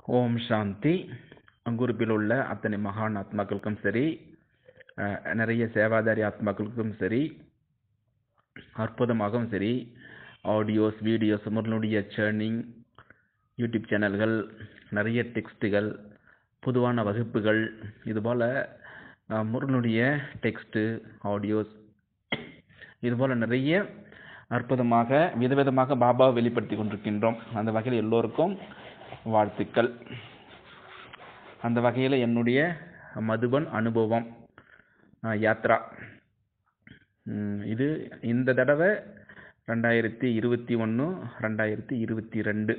ஓம் சாந்தி குரூப்பில் உள்ள அத்தனை மகான் ஆத்மாக்களுக்கும் சரி அஹ், நிறைய சேவாதாரி ஆத்மாக்களுக்கும் சரி அற்புதமாகவும் சரி ஆடியோஸ் வீடியோஸ் முருகனுடைய சேர்னிங் யூடியூப் சேனல்கள் நிறைய டெக்ஸ்ட்டுகள் பொதுவான வகுப்புகள் இதுபோல் அஹ், முருகனுடைய டெக்ஸ்ட்டு ஆடியோஸ் இதுபோல் நிறைய அற்புதமாக விதவிதமாக பாபாவை வெளிப்படுத்தி கொண்டிருக்கின்றோம் அந்த வகையில் எல்லோருக்கும் வாழ்த்துக்கள் அந்த வகையில் என்னுடைய மதுபன் அனுபவம் அஹ், யாத்ரா ம், இது இந்த தடவை ரெண்டாயிரத்தி இருபத்தி ஒன்று ரெண்டாயிரத்தி இருபத்தி ரெண்டு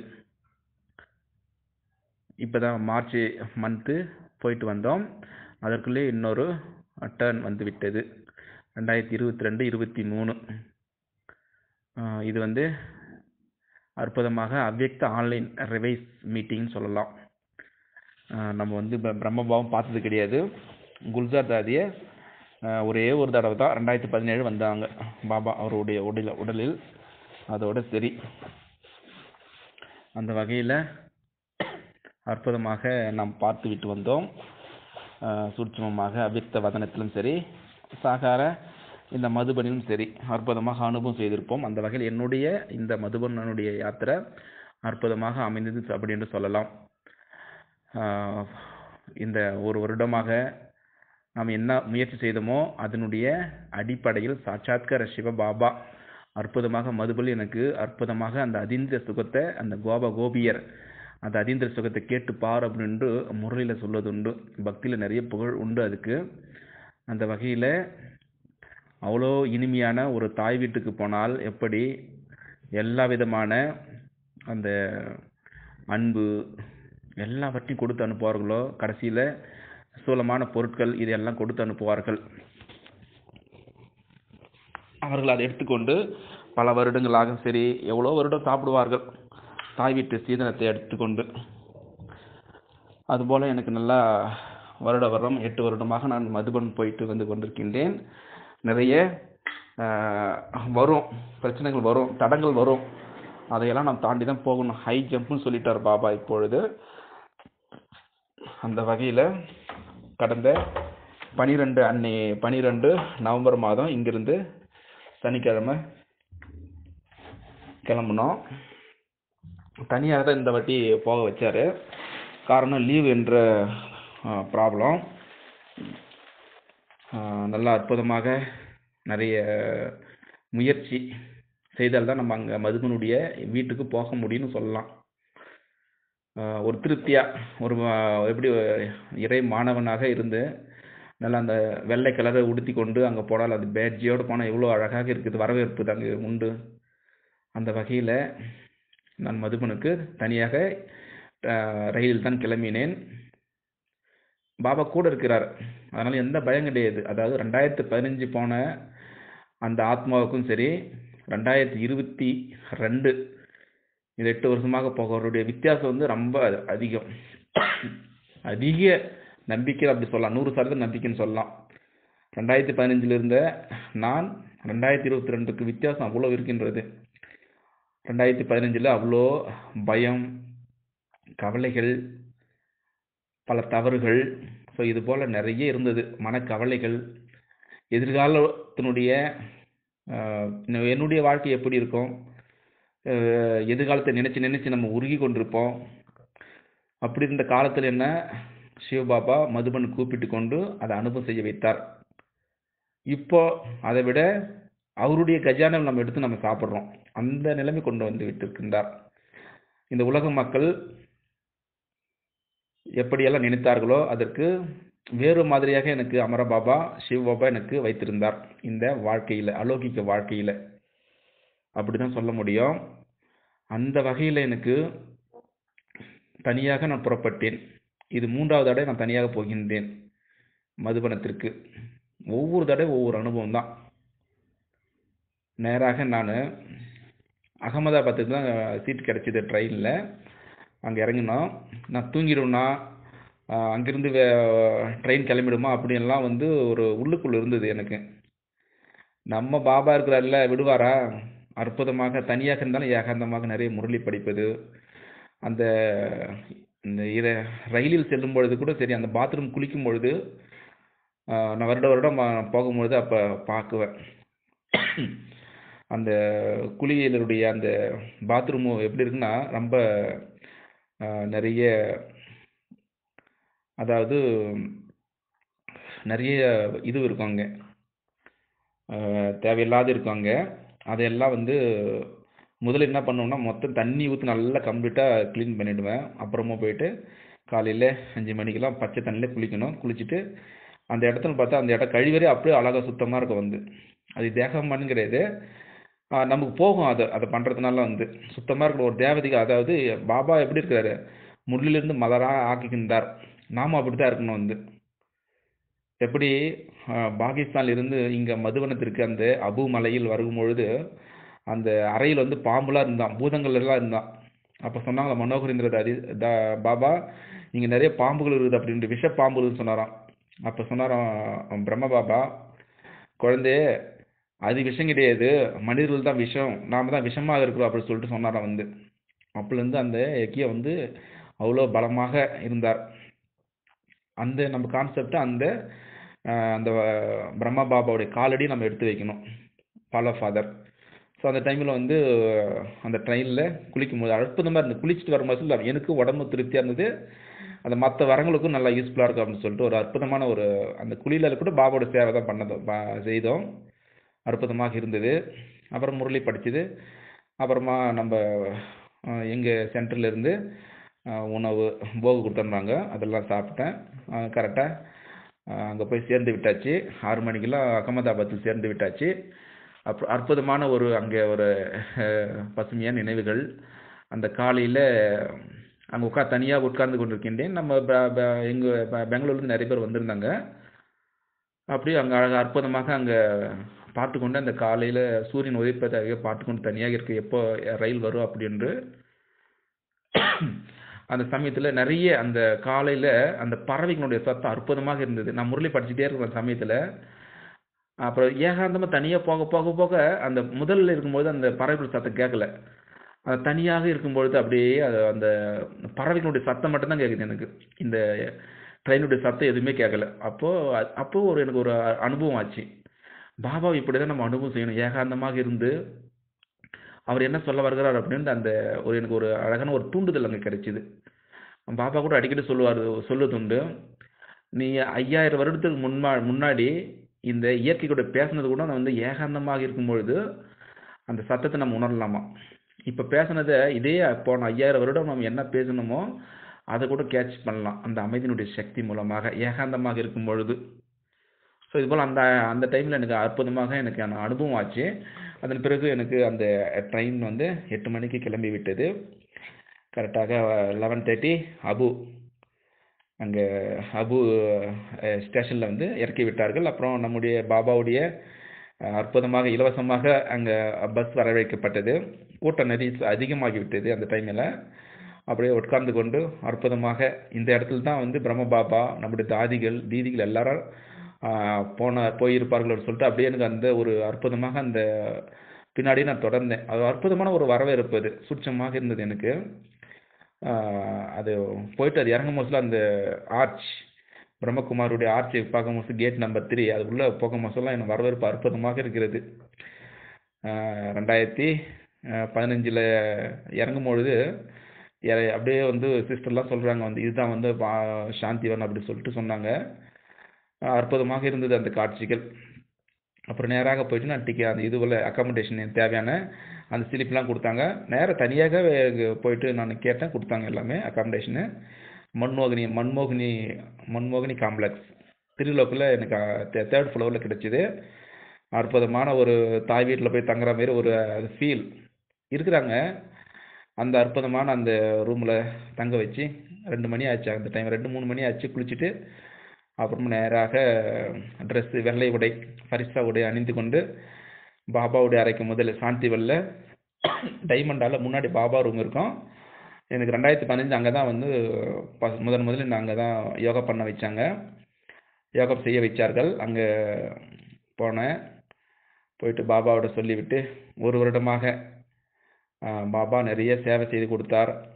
இப்போ தான் மார்ச் மந்த்து போயிட்டு வந்தோம் அதற்குள்ளே இன்னொரு டேர்ன் வந்து விட்டது ரெண்டாயிரத்தி இருபத்தி ரெண்டு இருபத்தி மூணு ஆஹ் இது வந்து அற்புதமாக அவ்யக்த ஆன்லைன் ரிவைஸ் மீட்டிங் சொல்லலாம் ஆஹ் நம்ம வந்து ப- பிரம்மபாவம் பார்த்தது கிடையாது குல்சார் தாதியை ஆஹ் ஒரே ஒரு தடவை தான் ரெண்டாயிரத்தி பதினேழு வந்தாங்க பாபா அவருடைய உடல உடலில் அதோட சரி அந்த வகையில் அற்புதமாக நாம் பார்த்து விட்டு வந்தோம் ஆஹ் சூட்சுமமாக அவ்யக்த வதனத்திலும் சரி சாகார இந்த மதுபனிலும் சரி அற்புதமாக அனுபவம் செய்திருப்போம் அந்த வகையில் என்னுடைய இந்த மதுபனுடைய யாத்திரை அற்புதமாக அமைந்தது அப்படி என்று சொல்லலாம் ஆஹ் இந்த ஒரு வருடமாக நாம் என்ன முயற்சி செய்தோமோ அதனுடைய அடிப்படையில் சாட்சாத்கார சிவ பாபா அற்புதமாக மதுபல் எனக்கு அற்புதமாக அந்த அதீந்திர சுகத்தை அந்த கோபா கோபியர் அந்த அதீந்திர சுகத்தை கேட்டு பார் அப்படின்னு முரளியில் சொல்வது உண்டு பக்தியில் நிறைய புகழ் உண்டு அதுக்கு அந்த வகையில் அவ்வளோ இனிமையான ஒரு தாய் வீட்டுக்கு போனால் எப்படி எல்லா விதமான அந்த அன்பு எல்லாவற்றையும் கொடுத்து அனுப்புவார்களோ கடைசியில் சூலமான பொருட்கள் இதெல்லாம் கொடுத்து அனுப்புவார்கள் அவர்கள் அதை எடுத்துக்கொண்டு பல வருடங்களாக சரி எவ்வளோ வருடம் சாப்பிடுவார்கள் தாய் வீட்டு சீதனத்தை எடுத்துக்கொண்டு அதுபோல் எனக்கு நல்லா வருட வருடம் எட்டு வருடமாக நான் மதுபன் போயிட்டு வந்து கொண்டிருக்கின்றேன் நிறைய ஆஹ், வரும் பிரச்சனைகள் வரும் தடங்கள் வரும் அதையெல்லாம் நாம் தாண்டி தான் போகணும் ஹை ஜம்ப்னு சொல்லிட்டார் பாபா இப்பொழுது அந்த வகையில் கடந்த பனிரெண்டு அன்னை பனிரெண்டு நவம்பர் மாதம் இங்கிருந்து சனிக்கிழமை கிளம்புனோம் தனியாக தான் இந்த வாட்டி போக வச்சாரு காரணம் லீவ் என்ற ப்ராப்ளம் நல்லா அற்புதமாக நிறைய முயற்சி செய்தால் தான் நம்ம அங்கே மதுமனுடைய வீட்டுக்கு போக முடியும்னு சொல்லலாம் ஆஹ் ஒரு திருப்தியா ஒரு ஆஹ் எப்படி இறை மாணவனாக இருந்து நல்லா அந்த வெள்ளை கலரை உடுத்தி கொண்டு அங்கே போனால் அது பேட்ஜியோடு போனால் எவ்வளோ அழகாக இருக்குது வரவேற்பு அங்கே உண்டு அந்த வகையில் நான் மதுபனுக்கு தனியாக ஆஹ் ரயிலில் தான் கிளம்பினேன் பாபா கூட இருக்கிறார் அதனால் எந்த பயம் கிடையாது அதாவது ரெண்டாயிரத்து பதினஞ்சு போன அந்த ஆத்மாவுக்கும் சரி ரெண்டாயிரத்தி இருபத்தி ரெண்டு இது எட்டு வருஷமாக போகிறவருடைய வித்தியாசம் வந்து ரொம்ப அதிகம் அதிக நம்பிக்கை அப்படி சொல்லலாம் நூறு சதவீதம் நம்பிக்கைன்னு சொல்லலாம் ரெண்டாயிரத்தி பதினஞ்சில் இருந்த நான் ரெண்டாயிரத்தி இருபத்தி ரெண்டுக்கு வித்தியாசம் அவ்வளோ இருக்கின்றது ரெண்டாயிரத்தி பதினஞ்சில் அவ்வளோ பயம் கவலைகள் பல தவறுகள் ஸோ இது போல் நிறைய இருந்தது மனக்கவலைகள் எதிர்காலத்தினுடைய ஆஹ், என்னுடைய வாழ்க்கை எப்படி இருக்கும் ஆஹ், எதிர்காலத்தை நினைச்சு நினைச்சு நம்ம உருகி கொண்டிருப்போம் அப்படி இருந்த காலத்தில் என்ன சிவபாபா மதுபன் கூப்பிட்டு கொண்டு அதை அனுபவம் செய்ய வைத்தார் இப்போ அதை விட அவருடைய கஜானம் நம்ம எடுத்து நம்ம சாப்பிட்றோம் அந்த நிலைமை கொண்டு வந்து விட்டிருக்கின்றார் இந்த உலக மக்கள் எப்படியெல்லாம் நினைத்தார்களோ அதற்கு வேறு மாதிரியாக எனக்கு அமர பாபா சிவ பாபா எனக்கு வைத்திருந்தார் இந்த வாழ்க்கையில் அலௌகிக்க வாழ்க்கையில் அப்படிதான் சொல்ல முடியும் அந்த வகையில் எனக்கு தனியாக நான் புறப்பட்டேன் இது மூன்றாவது தடவை நான் தனியாக போகின்றேன் மதுபனத்திற்கு ஒவ்வொரு தடவை ஒவ்வொரு அனுபவம் தான் நேராக நான் அகமதாபாத்துக்கு தான் சீட் கிடைச்சிது ட்ரெயினில் அங்கே இறங்கினோம் நான் தூங்கிடுவேனா ஆஹ் அங்கிருந்து வே ட்ரெயின் கிளம்பிடுமா அப்படின்லாம் வந்து ஒரு உள்ளுக்குள்ள இருந்தது எனக்கு நம்ம பாபா இருக்கிறார்ல விடுவாரா அற்புதமாக தனியாக இருந்தாலும் ஏகாந்தமாக நிறைய முரளி படிப்பது அந்த இந்த இத ரயிலில் செல்லும் பொழுது கூட சரி அந்த பாத்ரூம் குளிக்கும் பொழுது ஆஹ், நான் வருட வருடம் ஆஹ், போகும்பொழுது அப்போ பார்க்குவேன் அந்த குளியலுடைய அந்த பாத்ரூமு எப்படி இருக்குன்னா ரொம்ப ஆஹ், நிறைய அதாவது நிறைய இது இருக்கும் அங்கே ஆஹ், தேவையில்லாத இருக்கும் அங்கே அதையெல்லாம் வந்து முதல்ல என்ன பண்ணுவேன்னா மொத்தம் தண்ணி ஊற்றி நல்லா கம்ப்ளீட்டாக க்ளீன் பண்ணிவிடுவேன் அப்புறமா போயிட்டு காலையில் அஞ்சு மணிக்கெல்லாம் பச்சை தண்ணியில் குளிக்கணும் குளிச்சுட்டு அந்த இடத்துல பார்த்தா அந்த இடம் கழிவறே அப்படியே அழகாக சுத்தமாக இருக்கும் வந்து அது தேகமானு கிடையாது ஆஹ் நமக்கு போகும் அது அதை பண்ணுறதுனால வந்து சுத்தமாக இருக்கிற ஒரு தேவதைக்கு அதாவது பாபா எப்படி இருக்கிறாரு முள்ளிலிருந்து மலராக ஆக்கிக்கின்றார் நாம அப்படி தான் இருக்கணும் வந்து எப்படி ஆஹ், பாகிஸ்தான்ல இருந்து இங்கே மதுவனத்திற்கு அந்த அபு மலையில் வரும்பொழுது அந்த அறையில் வந்து பாம்புலாம் இருந்தான் பூதங்கள் எல்லாம் இருந்தான் அப்போ சொன்னாங்களா மனோகரேந்திர தாதி தா பாபா இங்கே நிறைய பாம்புகள் இருக்குது அப்படின்ட்டு விஷ பாம்புகள்னு சொன்னாராம் அப்போ சொன்னாராம் பிரம்ம பாபா குழந்தையே அது விஷம் கிடையாது மனிதர்கள் தான் விஷம் நாம தான் விஷமாக இருக்கிறோம் அப்படின்னு சொல்லிட்டு சொன்னாராம் வந்து அப்போலேருந்து அந்த எக்கிய வந்து அவ்வளோ பலமாக இருந்தார் அந்த நம்ம கான்செப்ட் அந்த ஆஹ், அந்த அஹ், பிரம்மா பாபாவுடைய காலடி நம்ம எடுத்து வைக்கணும் ஃபாலோ ஃபாதர் ஸோ அந்த டைமில் வந்து அந்த ட்ரெயினில் குளிக்கும்போது அற்புதமாக இருந்தது குளிச்சுட்டு வரும்போது இல்லை எனக்கு உடம்பு திருப்தியாக இருந்தது அந்த மற்ற வரங்களுக்கும் நல்லா யூஸ்ஃபுல்லாக இருக்கும் அப்படின்னு சொல்லிட்டு ஒரு அற்புதமான ஒரு அந்த குளியலில் கூட பாபாவோட சேவை தான் பண்ணதோம் பா- செய்தோம் அற்புதமாக இருந்தது அப்புறம் முரளி படிச்சது அப்புறமா நம்ம எங்கள் சென்டர்லேருந்து உணவு போகு கொடுத்துருந்தாங்க அதெல்லாம் சாப்பிட்டேன் கரெக்டாக அங்கே போய் சேர்ந்து விட்டாச்சு ஆறு மணிக்கெல்லாம் அகமதாபாத்தில் சேர்ந்து விட்டாச்சு அப்போ அற்புதமான ஒரு அங்கே ஒரு அஹ், பசுமையான நினைவுகள் அந்த காலையில் அங்கே உட்கா தனியாக உட்கார்ந்து கொண்டிருக்கின்றேன் நம்ம எங்கள் பெங்களூர்லேருந்து நிறைய பேர் வந்திருந்தாங்க அப்படியே அங்கே அழகாக அற்புதமாக அங்கே பார்த்து கொண்டு அந்த காலையில் சூரியன் உதைப்பதாக பார்த்து கொண்டு தனியாக இருக்க எப்போ ரயில் வரும் அப்படின்று அந்த சமயத்தில் நிறைய அந்த காலையில் அந்த பறவைகளுடைய சத்தம் அற்புதமாக இருந்தது நான் முரளி படிச்சுட்டே இருக்கிற சமயத்தில் அப்புறம் ஏகாந்தமாக தனியாக போக போக போக அந்த முதல்ல இருக்கும்போது அந்த பறவைகள் சத்தம் கேட்கல அது தனியாக இருக்கும்பொழுது அப்படியே அது அந்த பறவைகளுடைய சத்தம் மட்டும்தான் கேட்குது எனக்கு இந்த ட்ரெயினுடைய சத்தம் எதுவுமே கேட்கல அப்போது அப்போது ஒரு எனக்கு ஒரு அனுபவம் ஆச்சு பாபா இப்படி தான் நம்ம அனுபவம் செய்யணும் ஏகாந்தமாக இருந்து அவர் என்ன சொல்ல வருகிறார் அப்படின்னு அந்த ஒரு எனக்கு ஒரு அழகான ஒரு தூண்டுதல் அங்கே கிடைச்சிது பாபா கூட அடிக்கடி சொல்லுவார் சொல்லுதுண்டு நீ ஐயாயிரம் வருடத்துக்கு முன்னா முன்னாடி இந்த இயற்கை கூட பேசுனது கூட நான் வந்து ஏகாந்தமாக இருக்கும் பொழுது அந்த சத்தத்தை நம்ம உணரலாமா இப்போ பேசுனதை இதே போன ஐயாயிரம் வருடம் நம்ம என்ன பேசணுமோ அதை கூட கேட்ச் பண்ணலாம் அந்த அமைதியினுடைய சக்தி மூலமாக ஏகாந்தமாக இருக்கும் பொழுது ஸோ இதுபோல் அந்த அந்த டைமில் எனக்கு அற்புதமாக எனக்கு அந்த அனுபவம் ஆச்சு அதன் பிறகு எனக்கு அந்த ட்ரெயின் வந்து எட்டு மணிக்கு கிளம்பி விட்டது கரெக்டாக லெவன் தேர்ட்டி அபு அங்கே அபு ஸ்டேஷனில் வந்து இறக்கி விட்டார்கள் அப்புறம் நம்முடைய பாபாவுடைய அஹ், அற்புதமாக இலவசமாக அங்கே பஸ் வரவழைக்கப்பட்டது கூட்ட நெரிசல் அதிகமாகிவிட்டது அந்த டைமில் அப்படியே உட்கார்ந்து கொண்டு அற்புதமாக இந்த இடத்துல தான் வந்து பிரம்ம பாபா நம்முடைய தாதிகள் தீதிகள் எல்லாரும் ஆஹ், போன போயிருப்பார்கள் சொல்லிட்டு அப்படியே எனக்கு அந்த ஒரு அற்புதமாக அந்த பின்னாடி நான் தொடர்ந்தேன் அது அற்புதமான ஒரு வரவேற்பு அது சுட்சமாக இருந்தது எனக்கு ஆஹ், அது போயிட்டு அது இறங்கும் போதுல அந்த ஆர்ச் பிரம்மகுமாருடைய ஆர்ச்சை பார்க்கும் போது கேட் நம்பர் த்ரீ அது உள்ளே போகும் போதெல்லாம் எனக்கு வரவேற்பு அற்புதமாக இருக்கிறது ஆஹ், ரெண்டாயிரத்தி பதினஞ்சில் இறங்கும் பொழுது எ- அப்படியே வந்து சிஸ்டர்லாம் சொல்கிறாங்க வந்து இதுதான் வந்து பா- சாந்திவன் அப்படி சொல்லிட்டு சொன்னாங்க ஆஹ், அற்புதமாக இருந்தது அந்த காட்சிகள் அப்புறம் நேராக போயிட்டு நான் டிக்கெட் அந்த இதுவில் அக்காமடேஷன் தேவையான அந்த ஸ்லிப்லாம் கொடுத்தாங்க நேராக தனியாக வே- போயிட்டு நான் கேட்டேன் கொடுத்தாங்க எல்லாமே அக்காமடேஷனு மன்மோகினி மன்மோகினி மன்மோகினி காம்ப்ளெக்ஸ் திருவிழாக்குள்ளே எனக்கு தேர்ட் ஃப்ளோரில் கிடைச்சிது அற்புதமான ஒரு தாய் வீட்டில் போய் தங்குற மாதிரி ஒரு ஃபீல் இருக்கிறாங்க அந்த அற்புதமான அந்த ரூமில் தங்க வச்சு ரெண்டு மணி ஆச்சு அந்த டைம் ரெண்டு மூணு மணி ஆச்சு குளிச்சுட்டு அப்புறம் நேராக ட்ரெஸ்ஸு வெள்ளை உடை பரிசா உடை அணிந்து கொண்டு பாபாவுடைய அறைக்கு முதல்ல சாந்திவல்ல டைமண்டால முன்னாடி பாபா ரூம் இருக்கும் எனக்கு ரெண்டாயிரத்தி பதினஞ்சு அங்கே தான் வந்து ப- முதன் முதல்ல அங்கே தான் யோகா பண்ண வச்சாங்க யோகா செய்ய வைச்சார்கள் அங்கே போனேன் போயிட்டு பாபாவோட சொல்லிவிட்டு ஒரு வருடமாக ஆ, பாபா நிறைய சேவை செய்து கொடுத்தார்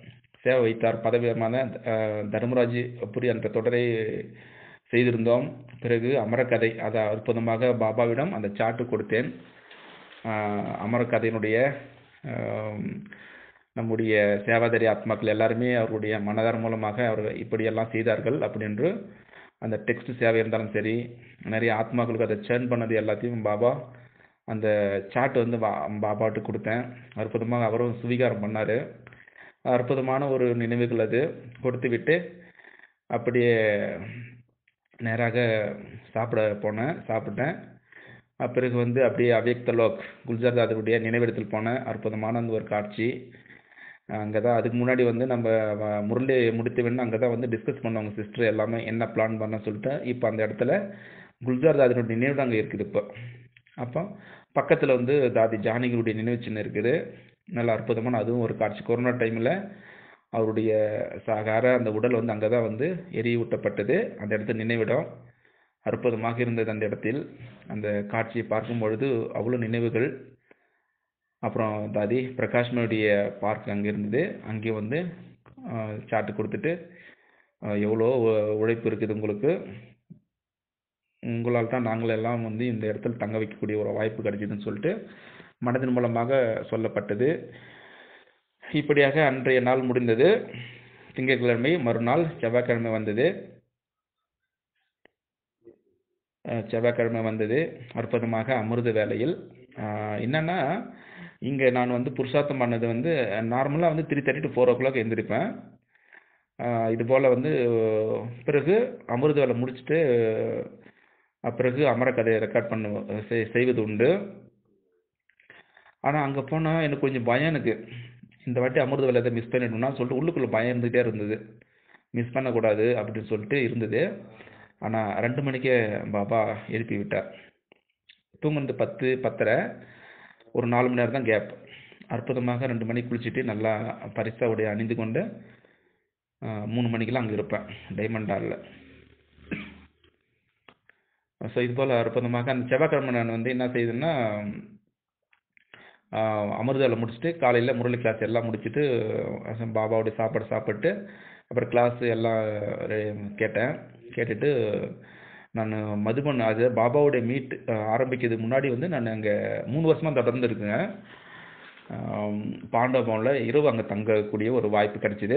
சேவை வைத்தார் பதவியமான தர்மராஜ் புரி என்ற தொடரை செய்திருந்தோம் பிறகு அமரக்கதை அதை அற்புதமாக பாபாவிடம் அந்த சாட்டு கொடுத்தேன் ஆஹ் அமரக்கதையினுடைய ஆம், நம்முடைய சேவாதாரி ஆத்மாக்கள் எல்லாருமே அவருடைய மனதார் மூலமாக அவர் இப்படியெல்லாம் செய்தார்கள் அப்படின்று அந்த டெக்ஸ்ட் சேவை இருந்தாலும் சரி நிறைய ஆத்மாக்களுக்கு அதை சேர்ன் பண்ணது எல்லாத்தையும் பாபா அந்த சாட் வந்து பா பாபாட்டு கொடுத்தேன் அற்புதமாக அவரும் சுவீகாரம் பண்ணார் அற்புதமான ஒரு நினைவுகள் அது கொடுத்து விட்டு அப்படியே நேராக சாப்பிட போனேன் சாப்பிட்டேன் அஹ் பிறகு வந்து அப்படியே அவ்யக்த லோக் குல்ஜார் தாதருடைய நினைவிடத்தில் போனேன் அற்புதமான அந்த ஒரு காட்சி அங்கே தான் அதுக்கு முன்னாடி வந்து நம்ம வ- முரளி முடித்த வேணும் அங்கே தான் வந்து டிஸ்கஸ் பண்ணுவாங்க சிஸ்டர் எல்லாமே என்ன பிளான் பண்ண சொல்லிட்டு இப்போ அந்த இடத்துல குல்ஜார் தாதருடைய நினைவு அங்கே இருக்குது இப்போ அப்போ பக்கத்தில் வந்து தாதி ஜானகியுடைய நினைவு சின்னம் இருக்குது நல்ல அற்புதமான அதுவும் ஒரு காட்சி கொரோனா டைமில் அவருடைய சாகார அந்த உடல் வந்து அங்கே தான் வந்து எரியூட்டப்பட்டது அந்த இடத்து நினைவிடம் அற்புதமாக இருந்தது அந்த இடத்தில் அந்த காட்சியை பார்க்கும் பொழுது அவ்வளோ நினைவுகள் அப்புறம் தாதி பிரகாஷ்மனுடைய பார்க் அங்கே இருந்தது அங்கே வந்து ஆஹ், சாட்டு கொடுத்துட்டு ஆஹ், எவ்வளோ உ- உழைப்பு இருக்குது உங்களுக்கு உங்களால் தான் நாங்கள் எல்லாம் வந்து இந்த இடத்துல தங்க வைக்கக்கூடிய ஒரு வாய்ப்பு கிடைச்சதுன்னு சொல்லிட்டு மனதின் மூலமாக சொல்லப்பட்டது இப்படியாக அன்றைய நாள் முடிந்தது திங்கட்கிழமை மறுநாள் செவ்வாய்க்கிழமை வந்தது அஹ் செவ்வாய்க்கிழமை வந்தது அற்புதமாக அமிர்த வேளையில் அஹ் என்னன்னா இங்கே நான் வந்து புருஷார்த்தம் பண்ணது வந்து நார்மலாக வந்து three thirty to four o'clock எழுந்திருப்பேன் அஹ் இது போல் வந்து பிறகு அமிர்த வேலை முடிச்சுட்டு அஹ் பிறகு அமரக்கதையை ரெக்கார்ட் பண்ண செய்- செய்வது உண்டு ஆனால் அங்கே போனால் எனக்கு கொஞ்சம் பயம் எனக்கு இந்த வாட்டி அமிர்த வேலை மிஸ் பண்ணிட்டோம்னா சொல்லிட்டு உள்ளுக்குள்ளே பயம் இருந்துகிட்டே இருந்தது மிஸ் பண்ணக்கூடாது அப்படின்னு சொல்லிட்டு இருந்தது ஆனால் ரெண்டு மணிக்கே பாபா எழுப்பி விட்டார் தூங்குனது பத்து பத்தரை ஒரு நாலு மணி நேரம் தான் கேப் அற்புதமாக ரெண்டு மணிக்கு குளிச்சுட்டு நல்லா பரிசா உடைய அணிந்து கொண்டு ஆஹ், மூணு மணிக்கெல்லாம் அங்கே இருப்பேன் டைமண்ட் ஹாலில் ஸோ இது போல் அற்புதமாக அந்த செவ்வாய்க்கிழமை நான் வந்து என்ன செய்தேன்னா ஆஹ், அமிர்தாவில் முடிச்சுட்டு காலையில் முரளி கிளாஸ் எல்லாம் முடிச்சுட்டு அஹ், பாபாவுடைய சாப்பாடு சாப்பிட்டு அப்புறம் கிளாஸ் எல்லாம் ரெ- கேட்டேன் கேட்டுட்டு நான் மதுபன் அது பாபாவுடைய மீட் ஆரம்பிக்கிறதுக்கு முன்னாடி வந்து நான் அங்கே மூணு வருஷமாக தொடர்ந்து இருக்குங்க ஆம், பாண்டவ பவனில் இரவு அங்கே தங்கக்கூடிய ஒரு வாய்ப்பு கிடைச்சிது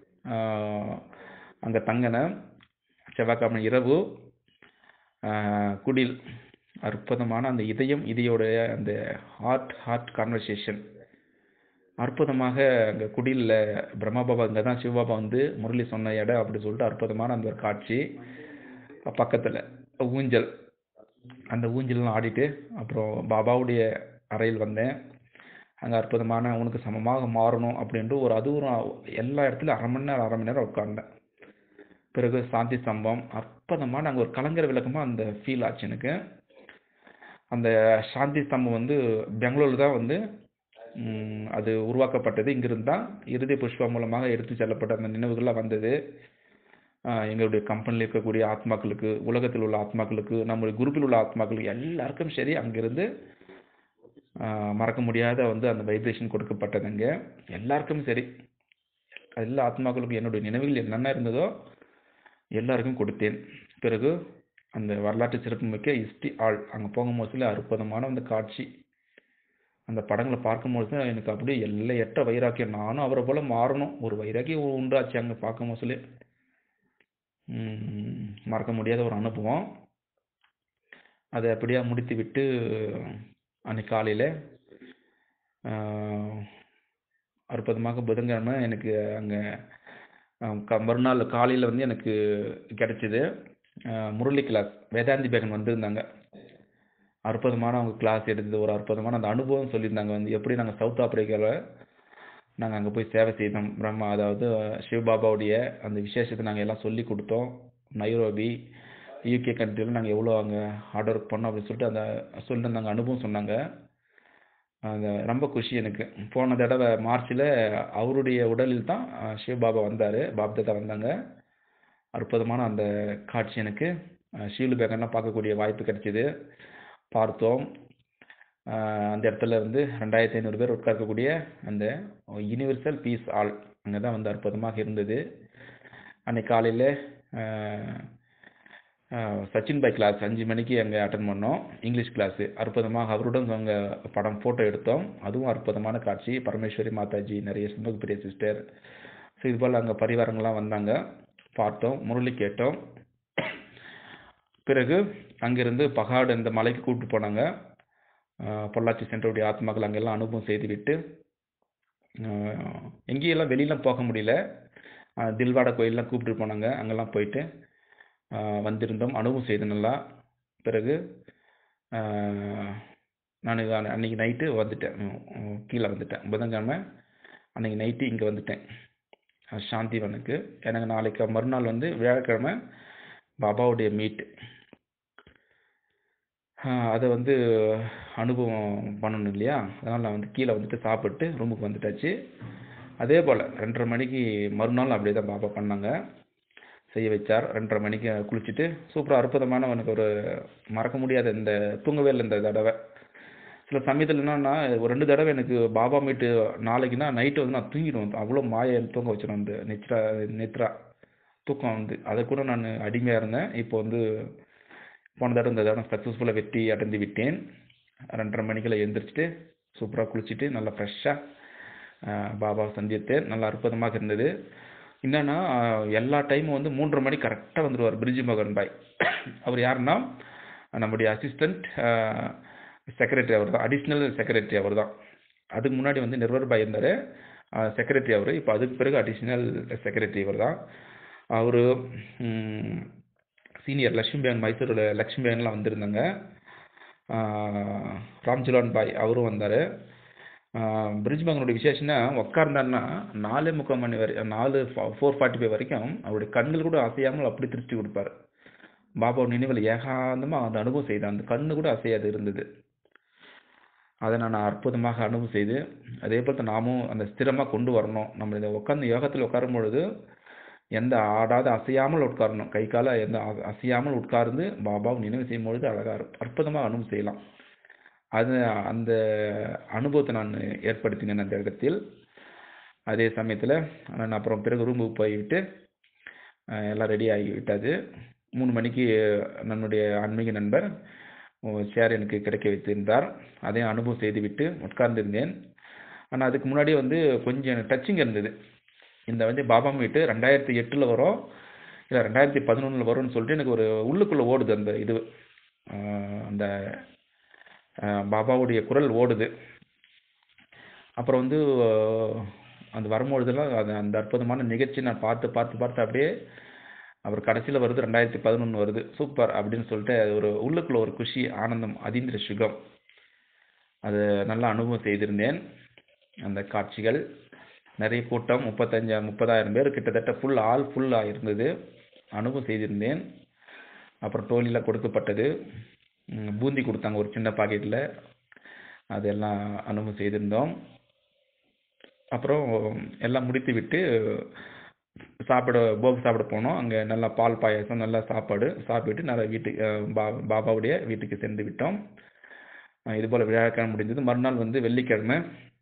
அங்கே தங்கினேன் செவ்வாய்க்கிழமை இரவு ஆஹ், குடில் அற்புதமான அந்த இதயம் இதையோடைய அந்த ஹார்ட் ஹார்ட் கான்வர்சேஷன் அற்புதமாக அங்கே குடிலில் பிரம்மா பாபா இங்கே தான் சிவபாபா வந்து முரளி சொன்ன இடம் அப்படி சொல்லிட்டு அற்புதமான அந்த ஒரு காட்சி பக்கத்தில் ஊஞ்சல் அந்த ஊஞ்சல்லாம் ஆடிட்டு அப்புறம் பாபாவுடைய அறையில் வந்தேன் அங்கே அற்புதமான உனக்கு சமமாக மாறணும் அப்படின்ட்டு ஒரு அது ஒரு எல்லா இடத்துலையும் அரை மணி நேரம் அரை மணி நேரம் உட்கார்ந்தேன் பிறகு சாந்தி சம்பவம் அற்புதமான அங்கே ஒரு கலைஞர் விளக்கமாக அந்த ஃபீல் ஆச்சு எனக்கு அந்த சாந்தி ஸ்தம்பம் வந்து பெங்களூரில் தான் வந்து ம், அது உருவாக்கப்பட்டது இங்கிருந்து தான் இறுதி புஷ்பா மூலமாக எடுத்து செல்லப்பட்ட அந்த நினைவுகள்லாம் வந்தது ஆஹ் எங்களுடைய கம்பெனியில் இருக்கக்கூடிய ஆத்மாக்களுக்கு உலகத்தில் உள்ள ஆத்மாக்களுக்கு நம்முடைய குரூப்பில் உள்ள ஆத்மாக்களுக்கு எல்லாருக்கும் சரி அங்கிருந்து ஆஹ் மறக்க முடியாத வந்து அந்த வைப்ரேஷன் கொடுக்கப்பட்டதுங்க எல்லாருக்கும் சரி எல்லா ஆத்மாக்களுக்கும் என்னுடைய நினைவுகள் என்னென்ன இருந்ததோ எல்லாருக்கும் கொடுத்தேன் பிறகு அந்த வரலாற்று சிறப்புமிக்க இஸ்டி ஆள் அங்கே போகும்போதுல அற்புதமான அந்த காட்சி அந்த படங்களை பார்க்கும்போது எனக்கு அப்படியே எல்லையற்ற வைராக்கியம் நானும் அவரை போல மாறணும் ஒரு வைராக்கியம் உண்டாச்சு அங்கே பார்க்கும்போதுல ம், மறக்க முடியாத ஒரு அனுபவம் அதை அப்படியே முடித்து விட்டு அன்னைக்கு காலையில் அற்புதமாக புதன்கிழமை எனக்கு அங்கே மறுநாள் காலையில் வந்து எனக்கு கிடைச்சிது அஹ், முரளி கிளாஸ் வேதாந்தி பேகன் வந்திருந்தாங்க அற்புதமான அவங்க கிளாஸ் எடுத்தது ஒரு அற்புதமான அந்த அனுபவம் சொல்லியிருந்தாங்க வந்து எப்படி நாங்கள் சவுத் ஆப்பிரிக்காவில் நாங்கள் அங்கே போய் சேவை செய்தோம் பிரம்மா அதாவது சிவபாபாவுடைய அந்த விசேஷத்தை நாங்கள் எல்லாம் சொல்லி கொடுத்தோம் நைரோபி யூகே கண்ட்ரியில் நாங்கள் எவ்வளோ அங்கே ஹார்ட் ஒர்க் பண்ணோம் அப்படின்னு சொல்லிட்டு அந்த சொல்லியிருந்தாங்க அனுபவம் சொன்னாங்க அந்த ரொம்ப குஷி எனக்கு போன தடவை மார்ச்சில் அவருடைய உடலில் தான் அஹ், சிவபாபா வந்தார் பாப்தாதா வந்தாங்க அற்புதமான அந்த காட்சி எனக்கு அஹ், ஷீலு பேக்கர்லாம் பார்க்கக்கூடிய வாய்ப்பு கிடைச்சிது பார்த்தோம் அஹ், அந்த இடத்துல வந்து ரெண்டாயிரத்தி ஐநூறு பேர் உட்கார்க்கக்கூடிய அந்த யுனிவர்சல் பீஸ் ஆல் அங்கே தான் வந்து அற்புதமாக இருந்தது அன்னைக்கு காலையில் சச்சின் பாய் கிளாஸ் அஞ்சு மணிக்கு அங்கே அட்டன் பண்ணோம் இங்கிலீஷ் கிளாஸு அற்புதமாக அவருடன் அங்கே படம் ஃபோட்டோ எடுத்தோம் அதுவும் அற்புதமான காட்சி பரமேஸ்வரி மாதாஜி நிறைய சிம்மகுப்பிரிய சிஸ்டர் ஸோ இது போல் அங்கே பரிவாரங்கள்லாம் வந்தாங்க பார்த்தோம் முரளி கேட்டோம் பிறகு அங்கிருந்து பகாடு இந்த மலைக்கு கூப்பிட்டு போனாங்க ஆஹ் பொள்ளாச்சி சென்டருடைய ஆத்மாக்கள் அங்கெல்லாம் அனுபவம் செய்துவிட்டு ஆஹ் எங்கேயெல்லாம் வெளியெல்லாம் போக முடியல ஆஹ் தில்வாடா கோயிலெலாம் கூப்பிட்டு போனாங்க அங்கெல்லாம் போயிட்டு ஆஹ் வந்திருந்தோம் அனுபவம் செய்து நல்லா பிறகு நான் அன்னைக்கு நைட்டு வந்துட்டேன் உம், உம், கீழே வந்துட்டேன் புதன்கிழமை அன்னைக்கு நைட்டு இங்கே வந்துட்டேன் அஹ் சாந்திவனுக்கு எனக்கு நாளைக்கு மறுநாள் வந்து வியாழக்கிழமை பாபாவுடைய மீட் அதை வந்து அனுபவம் பண்ணணும் இல்லையா அதனால் நான் வந்து கீழே வந்துட்டு சாப்பிட்டு ரூமுக்கு வந்துட்டாச்சு அதே போல் ரெண்டரை மணிக்கு மறுநாள் அப்படியே தான் பாபா பண்ணாங்க செய்ய வச்சார் ரெண்டரை மணிக்கு குளிச்சுட்டு சூப்பராக அற்புதமான எனக்கு ஒரு மறக்க முடியாத இந்த தூங்கவே இல்லை இந்த தடவை சில சமயத்தில் என்னன்னா ஒரு ரெண்டு தடவை எனக்கு பாபா மீட்டு நாளைக்குன்னா நைட்டு வந்து நான் தூங்கிடுவேன் அவ்வளோ மாய தூங்க வச்சிடும் வந்து நித்ரா நித்ரா தூக்கம் வந்து அதை கூட நான் அடிமையாக இருந்தேன் இப்போ வந்து போன தடவை இந்த தடவை சக்ஸஸ்ஃபுல்லாக வெற்றி அடைந்து விட்டேன் ரெண்டரை மணிக்கெல்லாம் எழுந்திரிச்சிட்டு சூப்பராக குளிச்சுட்டு நல்லா ஃப்ரெஷ்ஷாக பாபா சந்தித்தேன் நல்லா அற்புதமாக இருந்தது என்னன்னா ஆஹ், எல்லா டைமும் வந்து மூன்றரை மணி கரெக்டாக வந்துடுவார் பிரிட்ஜு மோகன் பாய் அவர் யாருன்னா நம்முடைய அசிஸ்டண்ட் செக்ரட்டரி அவர் தான் அடிஷ்னல் செக்ரட்டரி அவர் தான் அதுக்கு முன்னாடி வந்து நிர்வர் பாய் இருந்தார் செக்ரட்டரி அவர் இப்போ அதுக்கு பிறகு அடிஷ்னல் செக்ரட்டரி இவர் தான் அவர் சீனியர் லக்ஷ்மி பேன் மைசூரில் லக்ஷ்மி பேன்லாம் வந்திருந்தாங்க ஆஹ் ராம்ஜிலான் பாய் அவரும் வந்தார் பிரிட்ஜ் மகனுடைய விசேஷம்னா உட்கார்ந்தாருன்னா நாலே முக்கால் மணி வரை நாலு ஃபோர் ஃபார்ட்டி ஃபைவ் வரைக்கும் அவருடைய கண்கள் கூட அசையாமல் அப்படி திருஷ்டி கொடுப்பார் பாபா நினைவில் ஏகாந்தமாக அந்த அனுபவம் செய்தேன் அந்த கண்ணு கூட அசையாது இருந்தது அதை நான் அற்புதமாக அனுபவம் செய்து அதே போல் தான் நாமும் அந்த ஸ்திரமாக கொண்டு வரணும் நம்ம இதை உட்காந்து யோகத்தில் உட்காரும் பொழுது எந்த ஆடாத அசையாமல் உட்காரணும் கை கால எந்த அ- அசையாமல் உட்கார்ந்து பாபாவை நினைவு செய்யும் பொழுது அழகாக அற்புதமாக அனுபவம் செய்யலாம் அது அந்த அனுபவத்தை நான் ஏற்படுத்தினேன் அந்த இடத்தில் அதே சமயத்தில் நான் அப்புறம் பிறகு ரூமுக்கு போய்விட்டு அஹ், எல்லாம் ரெடி ஆகி விட்டது மூணு மணிக்கு நம்முடைய ஆன்மீக நண்பர் சேர் எனக்கு கிடைக்க வைத்திருந்தார் அதையும் அனுபவம் செய்துவிட்டு உட்கார்ந்திருந்தேன் ஆனால் அதுக்கு முன்னாடியே வந்து கொஞ்சம் டச்சிங் இருந்தது இந்த வந்து பாபா மீட்டு ரெண்டாயிரத்தி எட்டில் வரும் இல்லை ரெண்டாயிரத்தி பதினொன்றில் வரும்னு சொல்லிட்டு எனக்கு ஒரு உள்ளுக்குள்ளே ஓடுது அந்த இது ஆஹ் அந்த ஆஹ் பாபாவுடைய குரல் ஓடுது அப்புறம் வந்து ஆஹ் அந்த வரும்பொழுதெல்லாம் அது அந்த அற்புதமான நிகழ்ச்சி நான் பார்த்து பார்த்து பார்த்து அப்படியே அவர் கடைசியில் வருது ரெண்டாயிரத்தி பதினொன்று வருது சூப்பர் அப்படின்னு சொல்லிட்டு அது ஒரு உள்ளுக்குள்ள ஒரு குஷி ஆனந்தம் அதீந்திர சுகம் அது நல்லா அனுபவம் செய்திருந்தேன் அந்த காட்சிகள் நிறைய கூட்டம் முப்பத்தஞ்சா முப்பதாயிரம் பேர் கிட்டத்தட்ட ஃபுல் ஆல் ஃபுல்லாக இருந்தது அனுபவம் செய்திருந்தேன் அப்புறம் டோலியில் கொடுக்கப்பட்டது ம், பூந்தி கொடுத்தாங்க ஒரு சின்ன பாக்கெட்டில் அதெல்லாம் அனுபவம் செய்திருந்தோம் அப்புறம் எல்லாம் முடித்து விட்டு சாப்பிட போக் சாப்பிட போனோம் அங்கே நல்லா பால் பாயாசம் நல்லா சாப்பாடு சாப்பிட்டு நல்லா வீட்டுக்கு அஹ், பா பாபாவுடைய வீட்டுக்கு சென்று விட்டோம் அஹ், இது போல் வியாழக்கிழமை முடிந்தது மறுநாள் வந்து வெள்ளிக்கிழமை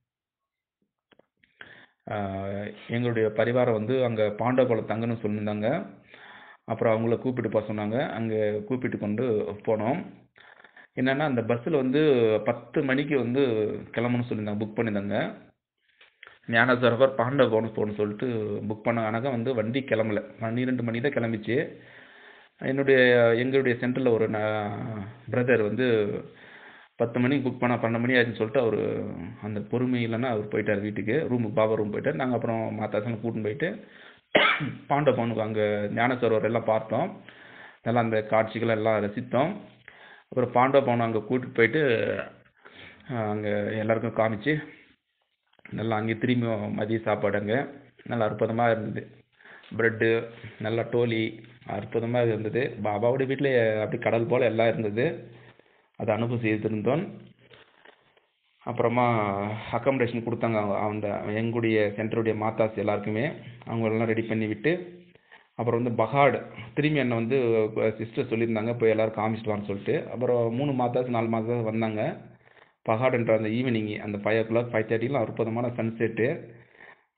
ஆஹ், எங்களுடைய பரிவாரம் வந்து அங்கே பாண்டவபுரம் தங்கணும்னு சொல்லியிருந்தாங்க அப்புறம் அவங்கள கூப்பிட்டு போக சொன்னாங்க அங்கே கூப்பிட்டு கொண்டு போனோம் என்னன்னா அந்த பஸ்ஸில் வந்து பத்து மணிக்கு வந்து கிளம்பணும்னு சொல்லியிருந்தாங்க புக் பண்ணியிருந்தாங்க ஞான சரோவர் பாண்டவபுரம் போகணும்னு சொல்லிட்டு புக் பண்ணாங்க ஆனால் வந்து வண்டி கிளம்பல பன்னிரெண்டு மணி தான் கிளம்பிச்சு என்னுடைய எங்களுடைய சென்டரில் ஒரு பிரதர் வந்து பத்து மணிக்கு புக் பண்ண பன்னெண்டு மணி ஆச்சுன்னு சொல்லிட்டு அவர் அந்த பொறுமை இல்லைன்னா அவர் போயிட்டார் வீட்டுக்கு ரூமுக்கு பாபா ரூம் போயிட்டார் நாங்கள் அப்புறம் மாத்தாசனம் கூட்டின்னு போயிட்டு பாண்ட பொண்ணுக்கு அங்கே ஞான சரோவர் எல்லாம் பார்த்தோம் நல்லா அந்த காட்சிகள் எல்லாம் ரசித்தோம் அப்புறம் பாண்டவ பவன் அங்கே கூட்டிட்டு போயிட்டு அங்கே எல்லாருக்கும் காமிச்சு நல்லா அங்கே திரும்பி மதிய சாப்பாடு அங்கே நல்லா அற்புதமாக இருந்தது ப்ரெட்டு நல்லா டோலி அற்புதமாக இருந்தது பாபாவுடைய வீட்டில் அப்படி கடல் போல் எல்லாம் இருந்தது அதை அனுபவம் செய்திருந்தோம் அப்புறமா அக்காமடேஷன் கொடுத்தாங்க அவங்க அந்த எங்களுடைய சென்டருடைய மாதாஸ் எல்லாருக்குமே அவங்க எல்லாம் ரெடி பண்ணி விட்டு அப்புறம் வந்து பகாடு திரும்பி என்னை வந்து சிஸ்டர் சொல்லியிருந்தாங்க போய் எல்லாரும் காமிச்சிட்டு வான்னு சொல்லிட்டு அப்புறம் மூணு மாதாஸ் நாலு மாதாஸ் வந்தாங்க பகாடுன்ற அந்த ஈவினிங் அந்த ஃபைவ் ஓ கிளாக் ஃபைவ் தேர்ட்டிலாம் அற்புதமான சன்செட்டு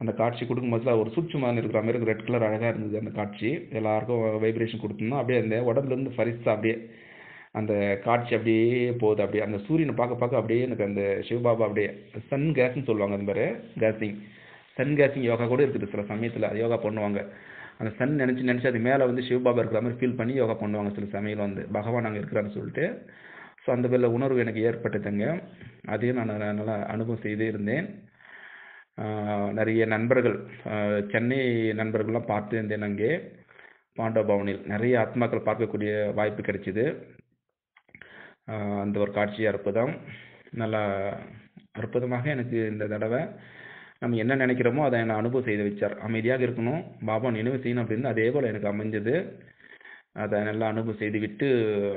அந்த காட்சி கொடுக்கும்போதுல ஒரு சுவிட்ச் மாதிரி இருக்கிற மாதிரி ரெட் கலர் அழகாக இருந்தது அந்த காட்சி எல்லாருக்கும் வைப்ரேஷன் கொடுத்தோம்னா அப்படியே அந்த உடம்புலேருந்து ஃபரிஸ்தா அப்படியே அந்த காட்சி அப்படியே போகுது அப்படியே அந்த சூரியனை பார்க்க பார்க்க அப்படியே எனக்கு அந்த சிவபாபா அப்படியே சன் கேஸ்ன்னு சொல்லுவாங்க அது மாதிரி கேஸிங் சன் கேஸிங் யோகா கூட இருக்குது சில சமயத்தில் யோகா பண்ணுவாங்க அந்த சன் நினச்சி நினச்சி அது மேலே வந்து சிவபாபா இருக்கிற மாதிரி ஃபீல் பண்ணி யோகா பண்ணுவாங்க சில சமயம் வந்து பகவான் அங்கே இருக்கிறான்னு சொல்லிட்டு ஸோ அந்த வேலை உணர்வு எனக்கு ஏற்பட்டதுங்க அதையும் நான் நல்லா அனுபவம் செய்தே இருந்தேன் ஆஹ் நிறைய நண்பர்கள் ஆஹ் சென்னை நண்பர்கள்லாம் பார்த்து இருந்தேன் அங்கே பாண்டவ பவனில் நிறைய ஆத்மாக்கள் பார்க்கக்கூடிய வாய்ப்பு கிடைச்சிது ஆஹ் அந்த ஒரு காட்சி அற்புதம் நல்லா அற்புதமாக எனக்கு இந்த தடவை நம்ம என்ன நினைக்கிறோமோ அதை நான் அனுபவம் செய்து வச்சார் அமைதியாக இருக்கணும் பாபா நினைவு செய்யணும் அப்படின்னு அதே போல் எனக்கு அமைஞ்சது அதை நல்லா அனுபவம் செய்து விட்டு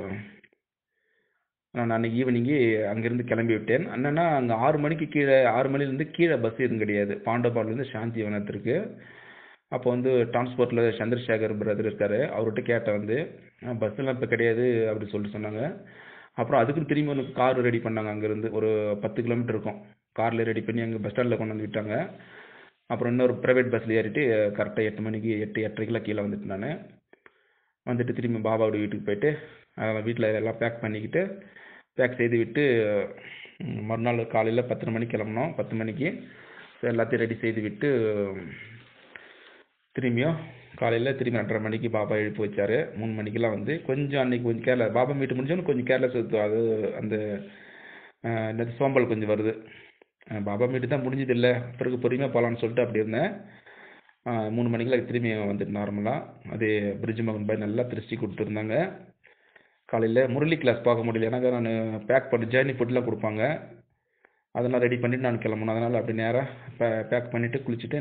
நான் அன்னைக்கு ஈவினிங்கு அங்கேருந்து கிளம்பி விட்டேன் என்னன்னா அங்கே ஆறு மணிக்கு கீழே ஆறு மணிலேருந்து கீழே பஸ் எதுவும் கிடையாது பாண்டவபாடிலேருந்து சாந்தி வனத்திற்கு அப்போ வந்து டிரான்ஸ்போர்ட்டில் சந்திரசேகர் பிரதர் இருக்கார் அவர்கிட்ட கேட்டேன் வந்து பஸ்ஸெல்லாம் இப்போ கிடையாது அப்படி சொல்லிட்டு சொன்னாங்க அப்புறம் அதுக்குன்னு திரும்பி ஒன்று கார் ரெடி பண்ணாங்க அங்கேருந்து ஒரு பத்து கிலோமீட்டர் இருக்கும் காரில் ரெடி பண்ணி அங்கே பஸ் ஸ்டாண்டில் கொண்டு வந்து விட்டாங்க அப்புறம் இன்னொரு ப்ரைவேட் பஸ்ஸில் ஏறிட்டு கரெக்டாக எட்டு மணிக்கு எட்டு எட்டரைக்கெல்லாம் கீழே வந்துட்டு நான் வந்துட்டு திரும்பி பாபாவோட வீட்டுக்கு போயிட்டு வீட்டில் எல்லாம் பேக் பண்ணிக்கிட்டு பேக் செய்து விட்டு ம், மறுநாள் காலையில் பத்தரை மணிக்கு கிளம்புனோம் பத்து மணிக்கு ஸோ எல்லாத்தையும் ரெடி செய்து விட்டு திரும்பியும் காலையில் திரும்பி ரெண்டரை மணிக்கு பாபா எழுப்பி வச்சார் மூணு மணிக்கெல்லாம் வந்து கொஞ்சம் அன்னைக்கு கொஞ்சம் கேர்ல பாபா மீட்டு முடிஞ்சோன்னு கொஞ்சம் கேர்லெஸ் அது அந்த அஹ், என்னது சோம்பல் கொஞ்சம் வருது அஹ், பாபா மீட்டு தான் முடிஞ்சது இல்லை பிறகு பொறுமையாக போகலான்னு சொல்லிட்டு அப்படி இருந்தேன் அஹ், மூணு மணிக்கெல்லாம் திரும்பி வந்துட்டு நார்மலாக அது பிரிட்ஜ் மகன் பாய் நல்லா திருஷ்டி கொடுத்துருந்தாங்க காலையில் முரளி கிளாஸ் பார்க்க முடியல எனக்கு நான் பேக் பண்ணி ஜேர்னி ஃபுட்லாம் கொடுப்பாங்க அதெல்லாம் ரெடி பண்ணிட்டு நான் கிளம்பணும் அதனால் அப்படி நேராக பேக் பண்ணிவிட்டு குளிச்சுட்டு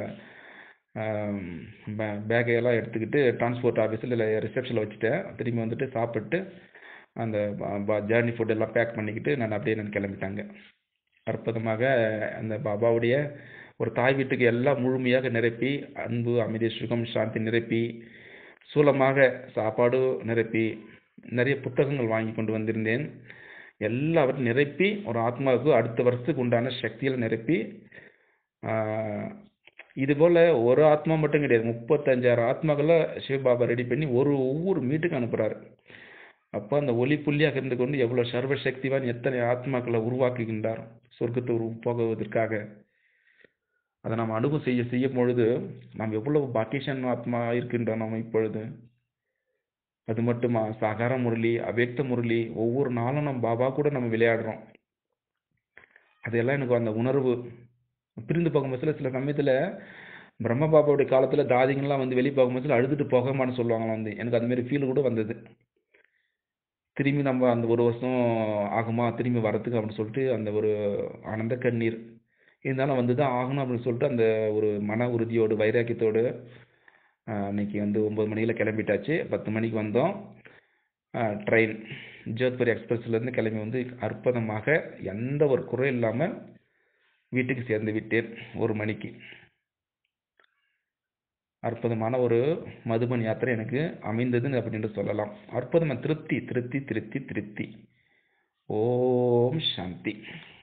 நேராக பேக்கையெல்லாம் எடுத்துக்கிட்டு டிரான்ஸ்போர்ட் ஆஃபீஸில் இல்லை ரிசப்ஷனில் வச்சுட்டேன் திரும்பி வந்துட்டு சாப்பிட்டு அந்த ஜேர்னி ஃபுட் எல்லாம் பேக் பண்ணிக்கிட்டு நான் அப்படியே நான் கிளம்பிட்டாங்க அற்புதமாக அந்த பாபாவுடைய ஒரு தாய் வீட்டுக்கு எல்லாம் முழுமையாக நிரப்பி அன்பு அமைதி சுகம் சாந்தி நிரப்பி சூலமாக சாப்பாடு நிரப்பி நிறைய புத்தகங்கள் வாங்கி கொண்டு வந்திருந்தேன் எல்லாவற்றையும் நிரப்பி ஒரு ஆத்மாவுக்கு அடுத்த வருஷத்துக்கு உண்டான சக்தியில் நிரப்பி ஆஹ், இது போல் ஒரு ஆத்மா மட்டும் கிடையாது முப்பத்தஞ்சாயிரம் ஆத்மாக்களை சிவபாபா ரெடி பண்ணி ஒரு ஒவ்வொரு மீட்டுக்கு அனுப்புகிறாரு அப்போ அந்த ஒளி புள்ளியாக இருந்து கொண்டு எவ்வளோ சர்வசக்திவான் எத்தனை ஆத்மாக்களை உருவாக்குகின்றார் சொர்க்கத்தை உரு போகுவதற்காக அதை நாம் அனுபவம் செய்ய செய்யும் பொழுது நாம் எவ்வளவு பாக்கியசான் ஆத்மா இருக்கின்றோம் நாம் இப்பொழுது அது மட்டுமா சாகார முரளி அவ்யக்த முரளி ஒவ்வொரு நாளும் நம்ம பாபா கூட நம்ம விளையாடுறோம் அதெல்லாம் எனக்கு அந்த உணர்வு பிரிந்து போகும்போது சில சில சமயத்தில் பிரம்ம பாபாவுடைய காலத்தில் தாதிங்கெல்லாம் வந்து வெளியே போகும்போது அழுதுட்டு போகமான்னு சொல்லுவாங்களாம் வந்து எனக்கு அந்த மாதிரி ஃபீல் கூட வந்தது திரும்பி நம்ம அந்த ஒரு வருஷம் ஆகுமா திரும்பி வரத்துக்கு அப்படின்னு சொல்லிட்டு அந்த ஒரு ஆனந்த கண்ணீர் இருந்தாலும் வந்து தான் ஆகணும் அப்படின்னு சொல்லிட்டு அந்த ஒரு மன உறுதியோடு வைராக்கியத்தோடு ஆஹ், அன்னைக்கு வந்து ஒம்பது மணியில் கிளம்பிட்டாச்சு பத்து மணிக்கு வந்தோம் ட்ரெயின் ஜோத்பூர் எக்ஸ்பிரஸ்லேருந்து கிளம்பி வந்து அற்புதமாக எந்த ஒரு குறை இல்லாமல் வீட்டுக்கு சேர்ந்து விட்டேன் ஒரு மணிக்கு அற்புதமான ஒரு மதுபன் யாத்திரை எனக்கு அமைந்ததுன்னு அப்படின்னு சொல்லலாம் அற்புதமான திருப்தி திருப்தி திருப்தி திருப்தி ஓம் சாந்தி